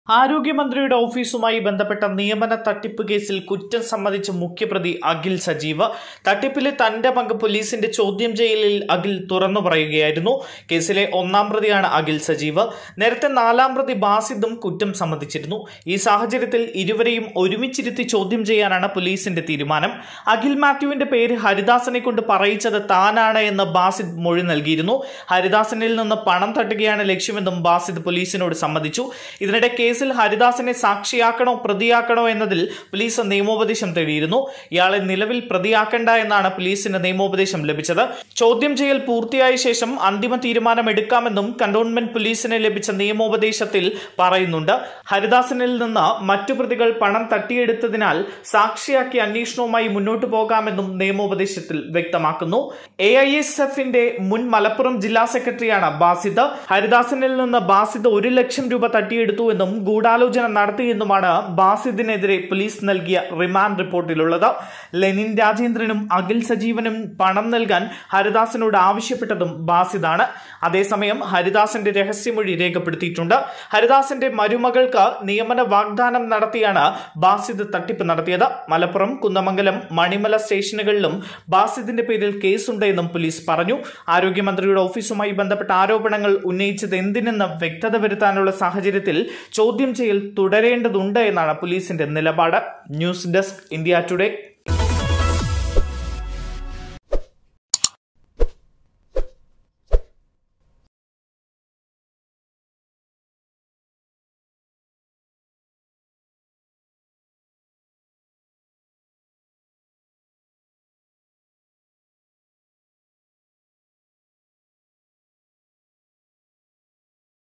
ആരോഗ്യമന്ത്രിയുടെ ഓഫീസുമായി ബന്ധപ്പെട്ട നിയമന തട്ടിപ്പ് കേസിൽ കുറ്റം സമ്മതിച്ച മുഖ്യപ്രതി അഖിൽ സജീവ് തട്ടിപ്പിലെ തന്റെ പങ്ക് പോലീസിന്റെ ചോദ്യം ചെയ്യലിൽ അഖിൽ തുറന്നു പറയുകയായിരുന്നു കേസിലെ ഒന്നാം പ്രതിയാണ് അഖിൽ സജീവ് നേരത്തെ നാലാം പ്രതി ബാസിദും കുറ്റം സമ്മതിച്ചിരുന്നു ഈ സാഹചര്യത്തിൽ ഇരുവരെയും ഒരുമിച്ചിരുത്തി ചോദ്യം ചെയ്യാനാണ് പോലീസിന്റെ തീരുമാനം അഖിൽ മാത്യുവിന്റെ പേര് ഹരിദാസനെ കൊണ്ട് പറയിച്ചത് താനാണ് എന്ന് ബാസിദ് മൊഴി നൽകിയിരുന്നു ഹരിദാസനിൽ നിന്ന് പണം തട്ടുകയാണ് ലക്ഷ്യമെന്നും ബാസിദ് പോലീസിനോട് സമ്മതിച്ചു ഇതിനിടെ കേസിൽ ഹരിദാസിനെ സാക്ഷിയാക്കണോ പ്രതിയാക്കണോ എന്നതിൽ പോലീസ് നിയമോപദേശം തേടിയിരുന്നു ഇയാളെ നിലവിൽ പ്രതിയാക്കണ്ട എന്നാണ് പോലീസിന് നിയമോപദേശം ലഭിച്ചത് ചോദ്യം ചെയ്യൽ പൂർത്തിയായ ശേഷം അന്തിമ തീരുമാനം എടുക്കാമെന്നും കണ്ടോൺമെന്റ് പോലീസിന് ലഭിച്ച നിയമോപദേശത്തിൽ പറയുന്നുണ്ട് ഹരിദാസനിൽ നിന്ന് മറ്റു പ്രതികൾ പണം തട്ടിയെടുത്തതിനാൽ സാക്ഷിയാക്കി അന്വേഷണവുമായി മുന്നോട്ടു പോകാമെന്നും നിയമോപദേശത്തിൽ വ്യക്തമാക്കുന്നു എ ഐ എസ് എഫിന്റെ മുൻ മലപ്പുറം ജില്ലാ സെക്രട്ടറിയാണ് ബാസിദ് ഹരിദാസനിൽ നിന്ന് ബാസിദ് ഒരു ലക്ഷം രൂപ തട്ടിയെടുത്തു എന്നും ഗൂഢാലോചന നടത്തിയെന്നുമാണ് ബാസിദിനെതിരെ പോലീസ് നൽകിയ റിമാൻഡ് റിപ്പോർട്ടിലുള്ളത് ലെനിൻ രാജേന്ദ്രനും അഖിൽ സജീവനും പണം നൽകാൻ ഹരിദാസനോട് ആവശ്യപ്പെട്ടതും ബാസിദാണ് അതേസമയം ഹരിദാസന്റെ രഹസ്യമൊഴി രേഖപ്പെടുത്തിയിട്ടുണ്ട് ഹരിദാസന്റെ മരുമകൾക്ക് നിയമന വാഗ്ദാനം നടത്തിയാണ് ബാസിദ് തട്ടിപ്പ് നടത്തിയത് മലപ്പുറം കുന്നമംഗലം മണിമല സ്റ്റേഷനുകളിലും ബാസിദിന്റെ പേരിൽ കേസുണ്ട് എന്നും പോലീസ് പറഞ്ഞു ആരോഗ്യമന്ത്രിയുടെ ഓഫീസുമായി ബന്ധപ്പെട്ട ആരോപണങ്ങൾ ഉന്നയിച്ചത് എന്തിനെന്ന് വ്യക്തത വരുത്താനുള്ള സാഹചര്യത്തിൽ ചോദ്യം ചെയ്യൽ തുടരേണ്ടതുണ്ട് എന്നാണ് പോലീസിന്റെ നിലപാട് ന്യൂസ് ഡെസ്ക് ഇന്ത്യ ടുഡേ